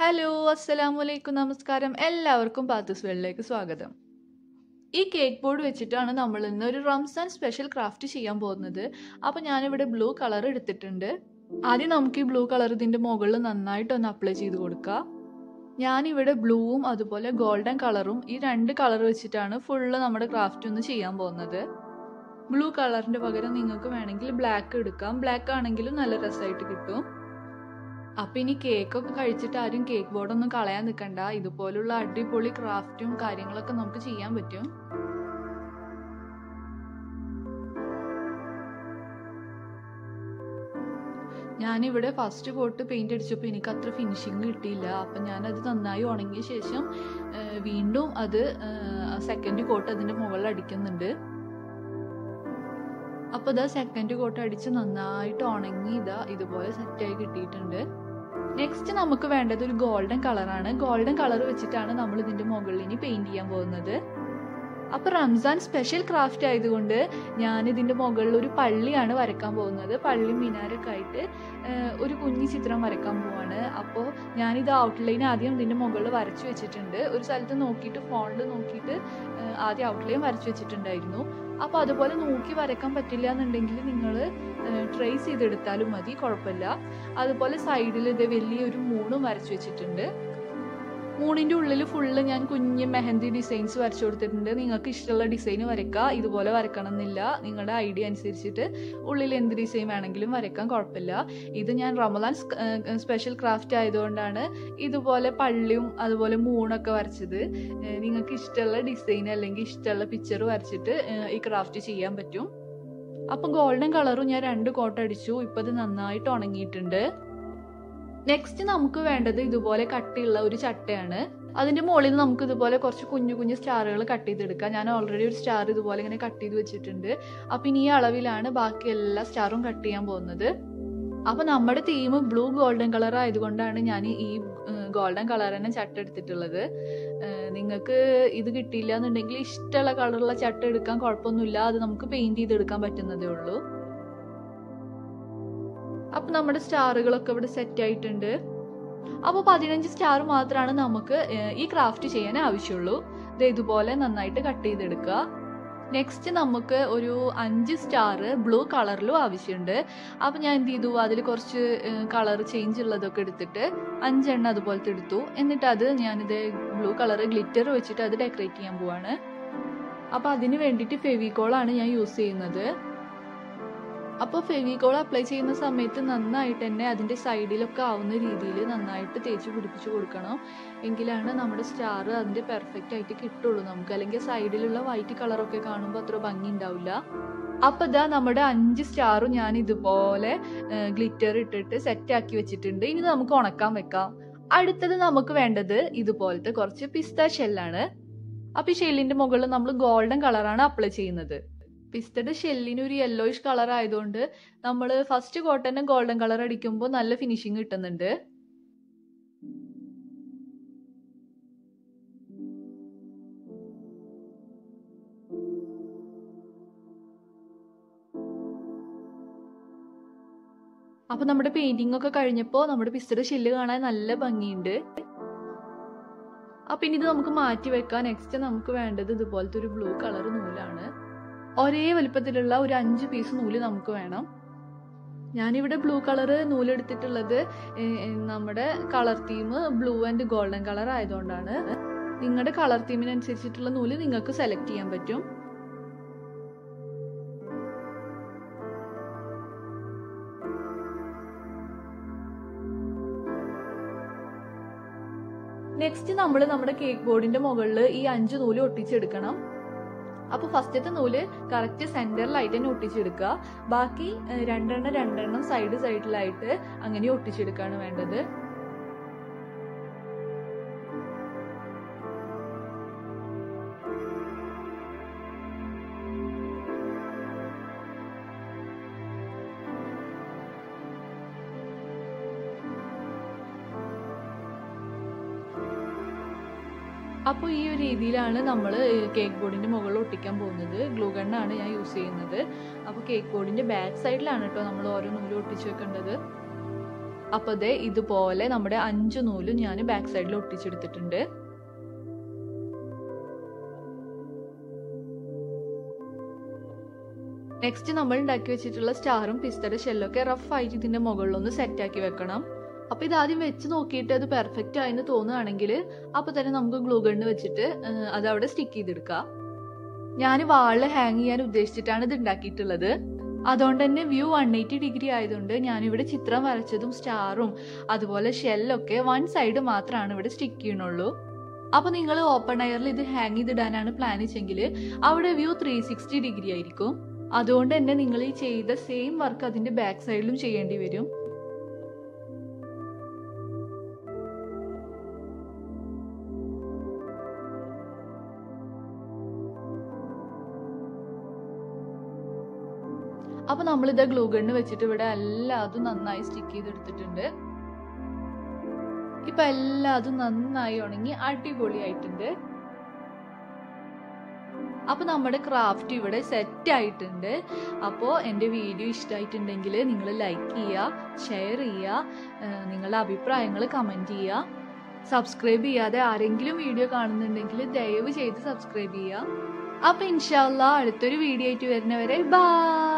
hello അസ്സലാമു അലൈക്കും നമസ്കാരം എല്ലാവർക്കും പാത്തൂസ് വേളിലേക്ക് സ്വാഗതം ഈ കേക്ക് ബോർഡ് വെച്ചിട്ടാണ് നമ്മൾ ഇന്ന് ഒരു റംസാൻ സ്പെഷ്യൽ ക്രാഫ്റ്റ് ചെയ്യാൻ പോകുന്നത് അപ്പോൾ ഞാനിവിടെ ബ്ലൂ കളർ എടുത്തിട്ടുണ്ട് ആദ്യം നമുക്ക് ഈ ബ്ലൂ കളർ ഇതിൻ്റെ മുകളിൽ നന്നായിട്ടൊന്ന് അപ്ലൈ ചെയ്ത് കൊടുക്കുക ഞാനിവിടെ ബ്ലൂവും അതുപോലെ ഗോൾഡൻ കളറും ഈ രണ്ട് കളർ വെച്ചിട്ടാണ് ഫുള്ള് നമ്മുടെ ക്രാഫ്റ്റ് ഒന്ന് ചെയ്യാൻ പോകുന്നത് ബ്ലൂ കളറിൻ്റെ പകരം നിങ്ങൾക്ക് വേണമെങ്കിൽ ബ്ലാക്ക് എടുക്കാം ബ്ലാക്ക് ആണെങ്കിലും നല്ല രസമായിട്ട് കിട്ടും അപ്പം ഇനി കേക്കൊക്കെ കഴിച്ചിട്ട് ആരും കേക്ക് ബോർഡൊന്നും കളയാൻ നിൽക്കണ്ട ഇതുപോലുള്ള അടിപൊളി ക്രാഫ്റ്റും കാര്യങ്ങളൊക്കെ നമുക്ക് ചെയ്യാൻ പറ്റും ഞാനിവിടെ ഫസ്റ്റ് കോട്ട് പെയിന്റ് അടിച്ചപ്പോൾ എനിക്ക് അത്ര ഫിനിഷിങ് കിട്ടിയില്ല അപ്പം ഞാനത് നന്നായി ഉണങ്ങിയ ശേഷം വീണ്ടും അത് സെക്കൻഡ് കോട്ട് അതിൻ്റെ മുകളിൽ അടിക്കുന്നുണ്ട് അപ്പോൾ ഇതാ സെക്കൻഡ് കോട്ട് അടിച്ച് നന്നായിട്ട് ഉണങ്ങി ഇതാ ഇതുപോലെ സെറ്റായി കിട്ടിയിട്ടുണ്ട് നെക്സ്റ്റ് നമുക്ക് വേണ്ടത് ഒരു ഗോൾഡൻ കളറാണ് ഗോൾഡൻ കളർ വെച്ചിട്ടാണ് നമ്മൾ ഇതിന്റെ മുകളിൽ ഇനി പെയിന്റ് ചെയ്യാൻ പോകുന്നത് അപ്പൊ റംസാൻ സ്പെഷ്യൽ ക്രാഫ്റ്റ് ആയതുകൊണ്ട് ഞാൻ ഇതിന്റെ മുകളിൽ ഒരു പള്ളിയാണ് വരക്കാൻ പോകുന്നത് പള്ളി മിനാരൊക്കെ ആയിട്ട് ഒരു കുഞ്ഞി ചിത്രം വരക്കാൻ പോവാണ് അപ്പോൾ ഞാനിത് ഔട്ട്ലൈൻ ആദ്യം ഇതിന്റെ മുകളിൽ വരച്ചു വെച്ചിട്ടുണ്ട് ഒരു സ്ഥലത്ത് നോക്കിയിട്ട് ഫോണിൽ നോക്കിയിട്ട് ആദ്യം ഔട്ട്ലൈൻ വരച്ചു വെച്ചിട്ടുണ്ടായിരുന്നു അപ്പോൾ അതുപോലെ നോക്കി വരക്കാൻ പറ്റില്ല എന്നുണ്ടെങ്കിൽ നിങ്ങൾ ട്രേസ് ചെയ്തെടുത്താലും മതി കുഴപ്പമില്ല അതുപോലെ സൈഡിൽ ഇത് വലിയൊരു മൂണും വരച്ചു വെച്ചിട്ടുണ്ട് മൂണിൻ്റെ ഉള്ളിൽ ഫുള്ള് ഞാൻ കുഞ്ഞ് മെഹന്തി ഡിസൈൻസ് വരച്ചു കൊടുത്തിട്ടുണ്ട് നിങ്ങൾക്ക് ഇഷ്ടമുള്ള ഡിസൈൻ വരയ്ക്കുക ഇതുപോലെ വരക്കണം എന്നില്ല നിങ്ങളുടെ ഐഡിയ അനുസരിച്ചിട്ട് ഉള്ളിൽ എന്ത് ഡിസൈൻ വേണമെങ്കിലും വരയ്ക്കാൻ കുഴപ്പമില്ല ഇത് ഞാൻ റമദാൻ സ്പെഷ്യൽ ക്രാഫ്റ്റ് ആയതുകൊണ്ടാണ് ഇതുപോലെ പള്ളിയും അതുപോലെ മൂണൊക്കെ വരച്ചത് നിങ്ങൾക്ക് ഇഷ്ടമുള്ള ഡിസൈൻ അല്ലെങ്കിൽ ഇഷ്ടമുള്ള പിക്ചർ വരച്ചിട്ട് ഈ ക്രാഫ്റ്റ് ചെയ്യാൻ പറ്റും അപ്പം ഗോൾഡൻ കളറും ഞാൻ രണ്ട് കോട്ട് അടിച്ചു ഇപ്പം ഇത് നന്നായിട്ട് ഉണങ്ങിയിട്ടുണ്ട് നെക്സ്റ്റ് നമുക്ക് വേണ്ടത് ഇതുപോലെ കട്ടിയുള്ള ഒരു ചട്ടയാണ് അതിന്റെ മുകളിൽ നിന്ന് നമുക്ക് ഇതുപോലെ കുറച്ച് കുഞ്ഞു കുഞ്ഞു സ്റ്റാറുകൾ കട്ട് ചെയ്തെടുക്കാം ഞാൻ ഓൾറെഡി ഒരു സ്റ്റാർ ഇതുപോലെ ഇങ്ങനെ കട്ട് ചെയ്ത് വെച്ചിട്ടുണ്ട് അപ്പം ഇനി ഈ അളവിലാണ് ബാക്കി എല്ലാ സ്റ്റാറും കട്ട് ചെയ്യാൻ പോകുന്നത് അപ്പൊ നമ്മുടെ തീം ബ്ലൂ ഗോൾഡൻ കളർ ആയതുകൊണ്ടാണ് ഞാൻ ഈ ഗോൾഡൻ കളർ തന്നെ ചട്ട എടുത്തിട്ടുള്ളത് നിങ്ങൾക്ക് ഇത് കിട്ടിയില്ല എന്നുണ്ടെങ്കിൽ ഇഷ്ടമുള്ള കളറുള്ള ചട്ട എടുക്കാൻ കുഴപ്പമൊന്നുമില്ല അത് നമുക്ക് പെയിന്റ് ചെയ്തെടുക്കാൻ പറ്റുന്നതേ ഉള്ളൂ അപ്പൊ നമ്മുടെ സ്റ്റാറുകളൊക്കെ ഇവിടെ സെറ്റ് ആയിട്ടുണ്ട് അപ്പോൾ പതിനഞ്ച് സ്റ്റാർ മാത്രമാണ് നമുക്ക് ഈ ക്രാഫ്റ്റ് ചെയ്യാൻ ആവശ്യമുള്ളൂ ഇത് ഇതുപോലെ നന്നായിട്ട് കട്ട് ചെയ്തെടുക്കുക നെക്സ്റ്റ് നമുക്ക് ഒരു അഞ്ച് സ്റ്റാർ ബ്ലൂ കളറിലും ആവശ്യമുണ്ട് അപ്പം ഞാൻ എന്ത് ചെയ്തു അതിൽ കുറച്ച് കളർ ചേഞ്ച് ഉള്ളതൊക്കെ എടുത്തിട്ട് അഞ്ചെണ്ണം അതുപോലത്തെ എടുത്തു എന്നിട്ട് അത് ഞാനിത് ബ്ലൂ കളർ ഗ്ലിറ്റർ വെച്ചിട്ട് അത് ഡെക്കറേറ്റ് ചെയ്യാൻ പോവാണ് അപ്പം അതിന് വേണ്ടിയിട്ട് ഫെവിക്കോളാണ് ഞാൻ യൂസ് ചെയ്യുന്നത് അപ്പോൾ ഫെവിക്കോൾ അപ്ലൈ ചെയ്യുന്ന സമയത്ത് നന്നായിട്ട് തന്നെ അതിൻ്റെ സൈഡിലൊക്കെ ആവുന്ന രീതിയിൽ നന്നായിട്ട് തേച്ച് പിടിപ്പിച്ച് കൊടുക്കണം എങ്കിലാണ് നമ്മുടെ സ്റ്റാർ അതിൻ്റെ പെർഫെക്റ്റ് ആയിട്ട് കിട്ടുള്ളൂ നമുക്ക് അല്ലെങ്കിൽ സൈഡിലുള്ള വൈറ്റ് കളറൊക്കെ കാണുമ്പോൾ അത്ര ഭംഗി ഉണ്ടാവില്ല അപ്പോൾ ഇതാ നമ്മുടെ അഞ്ച് സ്റ്റാറും ഞാൻ ഇതുപോലെ ഗ്ലിറ്റർ ഇട്ടിട്ട് സെറ്റ് ആക്കി വെച്ചിട്ടുണ്ട് ഇനി നമുക്ക് ഉണക്കാൻ വെക്കാം അടുത്തത് നമുക്ക് വേണ്ടത് ഇതുപോലത്തെ കുറച്ച് പിസ്ത ഷെല്ലാണ് അപ്പോൾ ഈ ഷെല്ലിൻ്റെ മുകളിൽ നമ്മൾ ഗോൾഡൻ കളറാണ് അപ്ലൈ ചെയ്യുന്നത് പിസ്തയുടെ ഷെല്ലിന് ഒരു യെല്ലോയിഷ് കളർ ആയതുകൊണ്ട് നമ്മൾ ഫസ്റ്റ് കോട്ടനെ ഗോൾഡൻ കളർ അടിക്കുമ്പോൾ നല്ല ഫിനിഷിങ് കിട്ടുന്നുണ്ട് അപ്പൊ നമ്മുടെ പെയിന്റിംഗ് ഒക്കെ കഴിഞ്ഞപ്പോൾ നമ്മുടെ പിസ്തയുടെ ഷെല്ല് കാണാൻ നല്ല ഭംഗിയുണ്ട് അപ്പൊ ഇനി ഇത് നമുക്ക് മാറ്റി വെക്കാം നെക്സ്റ്റ് നമുക്ക് വേണ്ടത് ഇതുപോലത്തെ ഒരു ബ്ലൂ കളർ നൂലാണ് ഒരേ വലുപ്പത്തിലുള്ള ഒരു അഞ്ച് പീസ് നൂല് നമുക്ക് വേണം ഞാനിവിടെ ബ്ലൂ കളർ നൂലെടുത്തിട്ടുള്ളത് നമ്മുടെ colour theme blue and golden colour ആയതുകൊണ്ടാണ് നിങ്ങളുടെ കളർ തീമിനനുസരിച്ചിട്ടുള്ള നൂല് നിങ്ങൾക്ക് സെലക്ട് ചെയ്യാൻ പറ്റും നെക്സ്റ്റ് നമ്മൾ നമ്മുടെ കേക്ക് ബോർഡിന്റെ മുകളിൽ ഈ അഞ്ച് നൂല് ഒട്ടിച്ചെടുക്കണം അപ്പോൾ ഫസ്റ്റത്തെ നൂല് കറക്റ്റ് സെന്ററിലായിട്ട് തന്നെ ഒട്ടിച്ചെടുക്കുക ബാക്കി രണ്ടെണ്ണം രണ്ടെണ്ണം സൈഡ് സൈഡിലായിട്ട് അങ്ങനെ ഒട്ടിച്ചെടുക്കുകയാണ് വേണ്ടത് അപ്പോൾ ഈ ഒരു രീതിയിലാണ് നമ്മൾ കേക്ക് ബോർഡിൻ്റെ മുകളിൽ ഒട്ടിക്കാൻ പോകുന്നത് ഗ്ലൂ ഗണ്ണാണ് ഞാൻ യൂസ് ചെയ്യുന്നത് അപ്പോൾ കേക്ക് ബോർഡിൻ്റെ ബാക്ക് സൈഡിലാണ് കേട്ടോ നമ്മൾ ഓരോ നൂല് ഒട്ടിച്ച് വെക്കേണ്ടത് അപ്പോൾ ദേ ഇതുപോലെ നമ്മുടെ അഞ്ച് നൂലും ഞാൻ ബാക്ക് സൈഡിൽ ഒട്ടിച്ചെടുത്തിട്ടുണ്ട് നെക്സ്റ്റ് നമ്മൾ ഉണ്ടാക്കി വെച്ചിട്ടുള്ള സ്റ്റാറും പിസ്തയുടെ ഷെല്ലൊക്കെ റഫ് ആയിട്ട് ഇതിന്റെ മുകളിലൊന്ന് സെറ്റ് ആക്കി വെക്കണം അപ്പൊ ഇത് ആദ്യം വെച്ച് നോക്കിയിട്ട് അത് പെർഫെക്റ്റ് ആയെന്ന് തോന്നുകയാണെങ്കിൽ അപ്പൊ തന്നെ നമുക്ക് ഗ്ലൂ ഗണ്ണ് വെച്ചിട്ട് അത് അവിടെ സ്റ്റിക്ക് ചെയ്തെടുക്കാം ഞാൻ വാളിൽ ഹാങ് ചെയ്യാൻ ഉദ്ദേശിച്ചിട്ടാണ് ഇത് ഉണ്ടാക്കിയിട്ടുള്ളത് അതുകൊണ്ട് തന്നെ വ്യൂ വൺ എയ്റ്റി ഡിഗ്രി ആയതുകൊണ്ട് ഞാനിവിടെ ചിത്രം വരച്ചതും സ്റ്റാറും അതുപോലെ ഷെല്ലൊക്കെ വൺ സൈഡ് മാത്രമാണ് ഇവിടെ സ്റ്റിക്ക് ചെയ്യണുള്ളൂ അപ്പൊ നിങ്ങൾ ഓപ്പൺ എയറിൽ ഇത് ഹാങ് ചെയ്തിടാനാണ് പ്ലാൻ വെച്ചെങ്കിൽ അവിടെ വ്യൂ ത്രീ സിക്സ്റ്റി ഡിഗ്രി ആയിരിക്കും അതുകൊണ്ട് തന്നെ നിങ്ങൾ ഈ ചെയ്ത സെയിം വർക്ക് അതിന്റെ ബാക്ക് സൈഡിലും ചെയ്യേണ്ടി വരും അപ്പൊ നമ്മളിത് ഗ്ലൂ ഗണ്ണ് വെച്ചിട്ട് ഇവിടെ എല്ലാതും നന്നായി സ്റ്റിക്ക് ചെയ്തെടുത്തിട്ടുണ്ട് ഇപ്പൊ എല്ലാതും നന്നായി ഉണങ്ങി അടിപൊളിയായിട്ടുണ്ട് അപ്പൊ നമ്മുടെ ക്രാഫ്റ്റ് ഇവിടെ സെറ്റ് ആയിട്ടുണ്ട് അപ്പോൾ എൻ്റെ വീഡിയോ ഇഷ്ടമായിട്ടുണ്ടെങ്കിൽ നിങ്ങൾ ലൈക്ക് ചെയ്യുക ഷെയർ ചെയ്യുക നിങ്ങളുടെ അഭിപ്രായങ്ങൾ കമൻറ്റ് ചെയ്യുക സബ്സ്ക്രൈബ് ചെയ്യാതെ ആരെങ്കിലും വീഡിയോ കാണുന്നുണ്ടെങ്കിൽ ദയവ് ചെയ്ത് സബ്സ്ക്രൈബ് ചെയ്യുക അപ്പൊ ഇൻഷാല്ല അടുത്തൊരു വീഡിയോ ആയിട്ട് വരുന്നവരെ ബൈ